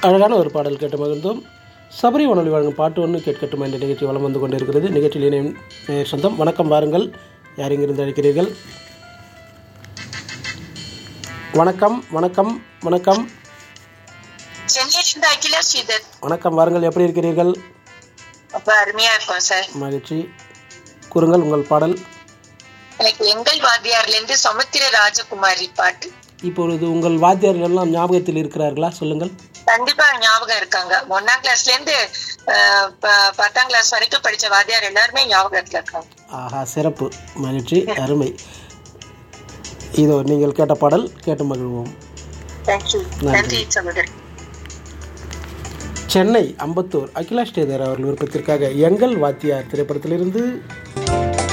அழகான ஒரு பாடல் கேட்டு மகிழ்ந்தோம் சபரி வானொலி வழங்கும் பாட்டு ஒன்று கேட்கட்டும் என்ற நிகழ்ச்சி வலம் வந்து கொண்டிருக்கிறது நிகழ்ச்சியில் இணையும் நேயர் சொந்தம் வணக்கம் வாருங்கள் யார் இங்கிருந்து அழைக்கிறீர்கள் வணக்கம் வணக்கம் வணக்கம் சென்னையிலிருந்து அகிலா ஸ்ரீதர் வணக்கம் வாருங்கள் எப்படி இருக்கிறீர்கள் ரொம்ப அருமையா இருக்கும் சார் மகிழ்ச்சி கூறுங்கள் உங்கள் பாடல் எனக்கு எங்கள் வாத்தியார்ல இருந்து சமுத்திர ராஜகுமாரி பாட்டு இப்பொழுது உங்கள் வாத்தியார்கள் எல்லாம் ஞாபகத்தில் இருக்கிறார்களா சொல்லுங்கள் கண்டிப்பா ஞாபகம் இருக்காங்க ஒன்னாம் கிளாஸ்ல இருந்து அஹ், ப- பத்தாம் கிளாஸ் வரைக்கும் படிச்ச வாத்தியார் எல்லாருமே ஞாபகத்துல இருக்காங்க ஆஹா சிறப்பு மகிழ்ச்சி அருமை இதோ நீங்கள் கேட்ட பாடல் கேட்டு மகிழ்வோம் தேங்க்யூ நன்றி சகோதரி சென்னை அம்பத்தூர் அகிலா ஸ்ரீதர் அவர்கள் விருப்பத்திற்காக எங்கள் வாத்தியார் திரைப்படத்திலிருந்து